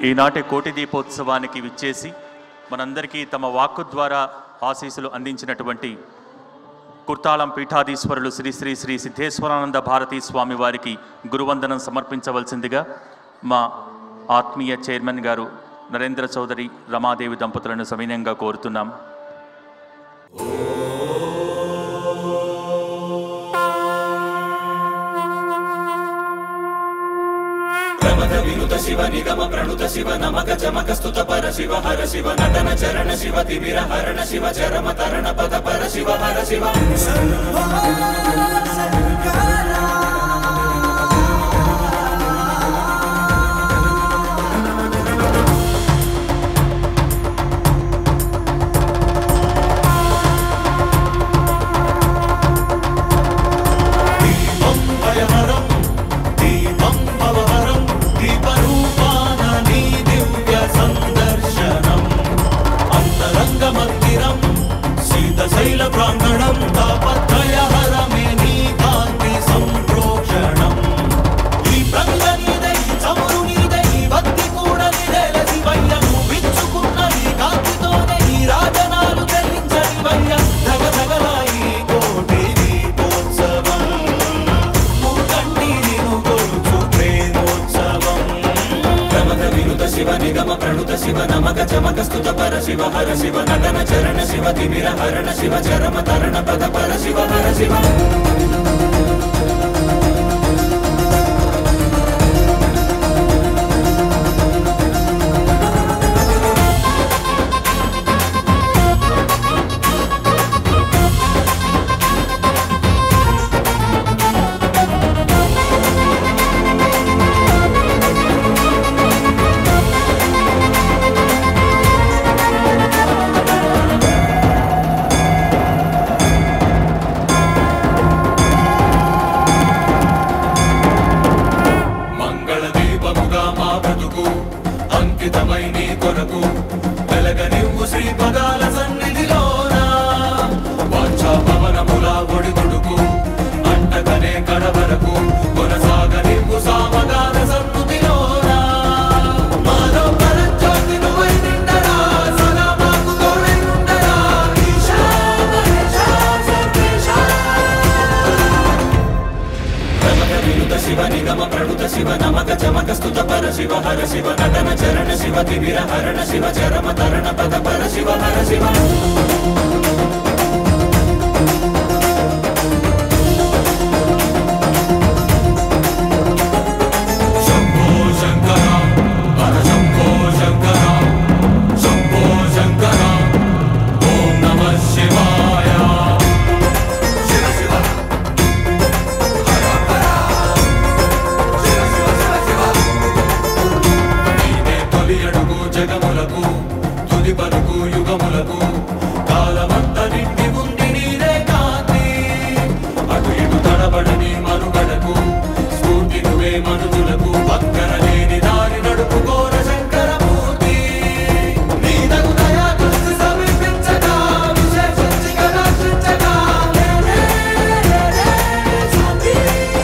ఈనాటి కోటి దీపోత్సవానికి విచ్చేసి మనందరికీ తమ వాక్కు ద్వారా ఆశీస్సులు అందించినటువంటి కుర్తాళం పీఠాధీశ్వరులు శ్రీ శ్రీ శ్రీ సిద్ధేశ్వరానంద భారతీ స్వామి వారికి గురువందనం సమర్పించవలసిందిగా మా ఆత్మీయ చైర్మన్ గారు నరేంద్ర చౌదరి రమాదేవి దంపతులను సవినయంగా కోరుతున్నాం ప్రమద వినుత శివ నిగమ ప్రణుత శివ నమక చమక స్తుత పర శివ హర శివ నటన చరణ శివ తిమిర హరణ శివ చరమ తరణ పద పర శివ హర శివ దీపం భయహరం దీపం భవహరం దీపరూపాన నీ దివ్య సందర్శనం అంతరంగ మందిరం శీతశైల ప్రాంగణం తాపత్రయహరమే నీ కాంతి సంప్రోక్షణం ఈ ప్రంగ నీదై చమురు నీదై భక్తి కూడా నీదేల శివయ్య నువ్వు విచ్చుకున్న ఈ కాంతితోనే ఈ రాజనాలు చెల్లించని వయ్య ధగ ధగలాయి కోటి దీపోత్సవం మూకంటి నిను కొలుచు ప్రేమోత్సవం ప్రమద వినుత శివ నిగమ ప్రణుత శివ నమక చమక స్తుత పర శివ హర శివ నటన చరణ శివ తిమిర హరణ శివ చరమ తరణ పద పర శివ హర శివ మంగళ దీపముగా మా బ్రతుకు అంకితమై నీ కొరకు వెలగ నివ్వు శ్రీ పదాల సన్నిధిలోన వాంఛా పవనముల ఒడిదుడుకు అంటకనే కడవరకు కొనసాగ నివ్వు సామగాన సన్నుతిలోన మాలో పరంజ్యోతి నువ్వై నిండరా సదా మాకు తోడై ఉండరా ఈశా మహేశా సర్వేశా ప్రమద వినుత శివ నిగమ ప్రణుత శివ నమక చమక స్తుత పర శివ హర శివ నటన చరణ శివ తిమిర హరణ శివ చరమ తరణ పద పర శివ హర శివ శంభో శంకర హర శంభో శంకర శంభో శంకర ఓం నమః శివాయ శివ శివ నీవే తొలి అడుగు జగములకు తుది పలుకు యుగములకు కాలమంత నిండి ఉంది నీదే కాంతి అటు ఇటు తడబడని మనుగడకు స్ఫూర్తి నువ్వే మనుజులకు పక్కన లేని దారి నడుపుకోర శంకరమూర్తి నీ తగు దయా దృష్టి సమీపించగా విశేషించి కటాక్షించగా లేనే లేనే శాంతి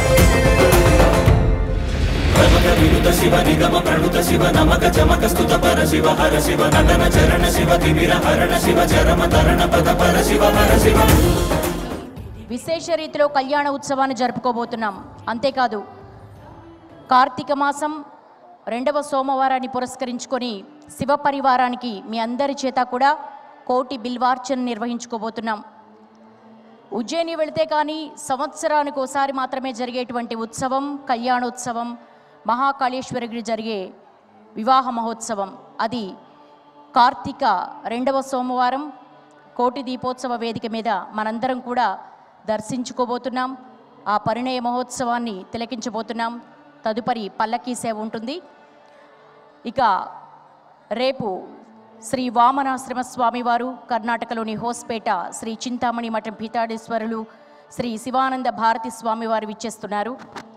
ప్రమద వినుత శివ నిగమ ప్రణుత శివ నమక చమక స్తుత పర శివ హర శివ నటన చరణ శివ తిమిర హరణ శివ చరమ తరణ పద పర శివ హర శివ విశేష రీతిలో కళ్యాణ ఉత్సవాన్ని జరుపుకోబోతున్నాం అంతేకాదు కార్తీక మాసం రెండవ సోమవారాన్ని పురస్కరించుకొని శివ పరివారానికి మీ అందరి చేత కూడా కోటి బిల్వార్చన నిర్వహించుకోబోతున్నాం ఉజ్జయిని వెళితే కానీ సంవత్సరానికి ఒకసారి మాత్రమే జరిగేటువంటి ఉత్సవం కళ్యాణోత్సవం మహాకాళేశ్వరికి జరిగే వివాహ మహోత్సవం అది కార్తీక రెండవ సోమవారం కోటి దీపోత్సవ వేదిక మీద మనందరం కూడా దర్శించుకోబోతున్నాం ఆ పరిణయ మహోత్సవాన్ని తిలకించబోతున్నాం తదుపరి పల్లకీ సేవ ఉంటుంది ఇక రేపు శ్రీ వామనాశ్రమ స్వామివారు కర్ణాటకలోని హోస్పేట శ్రీ చింతామణి మఠం పీతాడేశ్వరులు శ్రీ శివానంద భారతి స్వామివారు విచ్చేస్తున్నారు